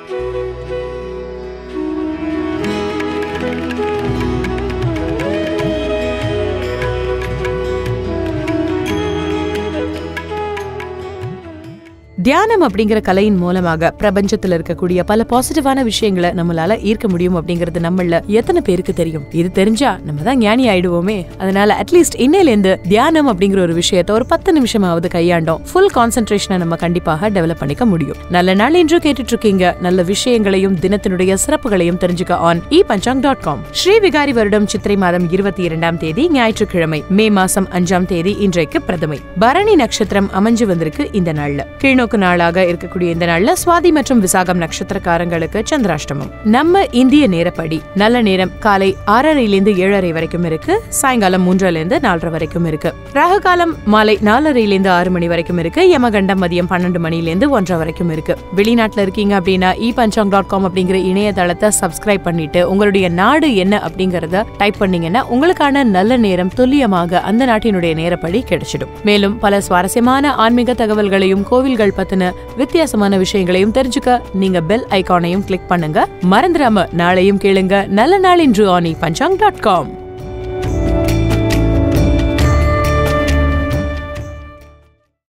தியானம் அப்படிங்கிற கலையின் மூலமாக பிரபஞ்சத்துல இருக்கக்கூடிய பல பாசிட்டிவான விஷயங்களை நம்மளால ஈர்க்க முடியும் அப்படிங்கிறது நம்மள எத்தனை பேருக்கு தெரியும் இது தெரிஞ்சா நம்ம தான் ஞானி ஆயிடுவோமே அதனால அட்லீஸ்ட் இன்னையில இருந்து தியானம் அப்படிங்கிற ஒரு விஷயத்த ஒரு பத்து நிமிஷமாவது கையாண்டோம் ஃபுல் கான்சென்ட்ரேஷனை நம்ம கண்டிப்பாக டெவலப் பண்ணிக்க முடியும் நல்ல நாள் என்று கேட்டுட்டு இருக்கீங்க நல்ல விஷயங்களையும் தினத்தினுடைய சிறப்புகளையும் தெரிஞ்சுக்க on e Panchang dot com Sri Vikari வருடம் சித்திரை மாதம் இருபத்தி இரண்டாம் தேதி ஞாயிற்றுக்கிழமை மே மாசம் அஞ்சாம் தேதி இன்றைக்கு பிரதமை பரணி நட்சத்திரம் அமைஞ்சு வந்திருக்கு இந்த நாள்ல கீழ்நோக்கு நாளாக இருக்கக்கூடிய இந்த நாள்ல சுவாதி மற்றும் விசாகம் நட்சத்திரக்காரங்களுக்கு சந்திராஷ்டமம் நம்ம இந்திய நேரப்படி நல்ல நேரம் காலை ஆறரையிலிருந்து ஏழரை வரைக்கும் இருக்கு சாயங்காலம் மூன்றரைல இருந்து நாலரை வரைக்கும் இருக்கு ராகு காலம் மாலை நாலரையிலிருந்து ஆறு மணி வரைக்கும் இருக்கு யமகண்டம் மதியம் பன்னெண்டு மணிலேருந்து ஒன்றரை வரைக்கும் இருக்கு வெளிநாட்டுல இருக்கீங்க அப்படின்னா இ பஞ்சாங் டாட் காம் அப்படிங்கிற இணையதளத்தை சப்ஸ்கிரைப் பண்ணிட்டு உங்களுடைய நாடு என்ன அப்படிங்கறத டைப் பண்ணீங்கன்னா உங்களுக்கான நல்ல நேரம் துல்லியமாக அந்த நாட்டினுடைய நேரப்படி கிடைச்சிடும் மேலும் பல சுவாரஸ்யமான ஆன்மீக தகவல்களையும் கோவில்கள் பத்தின வித்தியாசமான விஷயங்களையும் தெரிஞ்சுக்க நீங்க பெல் ஐகானையும் கிளிக் பண்ணுங்க மறந்துடாம நாளையும் கேளுங்க நல்ல நாள் இன்று ஆனி பஞ்சாங் டாட் காம்